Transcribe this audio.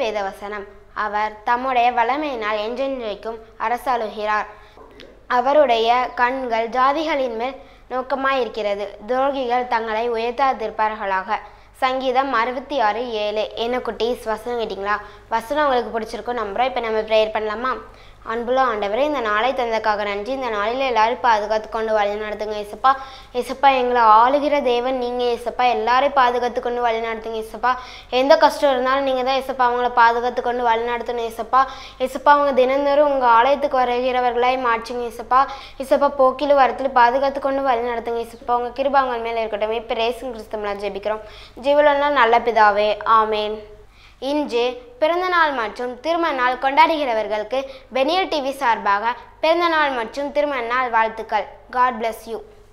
வேதவசனம் அவர் தம்முடைய வல்லமையினால் என்றென்றைக்கும் அரசாளுகிறார் அவருடைய கண்கள் ஜாதிகளின் மேல் நோக்கமாயிருக்கிறது துரோகிகள் தங்களை உயர்த்தாதிருப்பார்களாக சங்கீதம் அறுபத்தி ஆறு ஏழு என்ன குட்டீஸ் வசனம் கேட்டிங்களா வசனம் உங்களுக்கு பிடிச்சிருக்கும் நம்புகிறோம் இப்போ நம்ம ப்ரேயர் பண்ணலாமா அன்புள்ள ஆண்டவரே இந்த நாளை தந்ததுக்காக நன்றி இந்த நாளில் எல்லாரும் பாதுகாத்து கொண்டு வழி நடத்துங்க இசப்பா இசப்பா எங்களை ஆளுகிற தேவன் நீங்கள் இசப்பா எல்லாரையும் பாதுகாத்து கொண்டு வழி நடத்துங்க இசப்பா எந்த கஷ்டம் இருந்தாலும் நீங்கள் தான் இசப்பா அவங்கள பாதுகாத்து கொண்டு வழி நடத்தணும் இசப்பா இசப்பா அவங்க தினந்தோறும் உங்கள் ஆலயத்துக்கு வருகிறவர்களாய் மாற்றுங்க இசப்பா இசப்பா போக்கில் வரத்தில் பாதுகாத்து கொண்டு வழி நடத்துங்க இசப்பா உங்கள் கிருபா அவங்க மேலே இருக்கட்டும் இப்போ ரேசும் கிறிஸ்தம்லாம் ஜெபிக்கிறோம் ஜீவலெல்லாம் நல்ல பிதாவே ஆமேன் இன்று பிறந்தநாள் மற்றும் திருமண நாள் கொண்டாடுகிறவர்களுக்கு பெனியல் டிவி சார்பாக பிறந்தநாள் மற்றும் திருமண நாள் வாழ்த்துக்கள் காட் bless யூ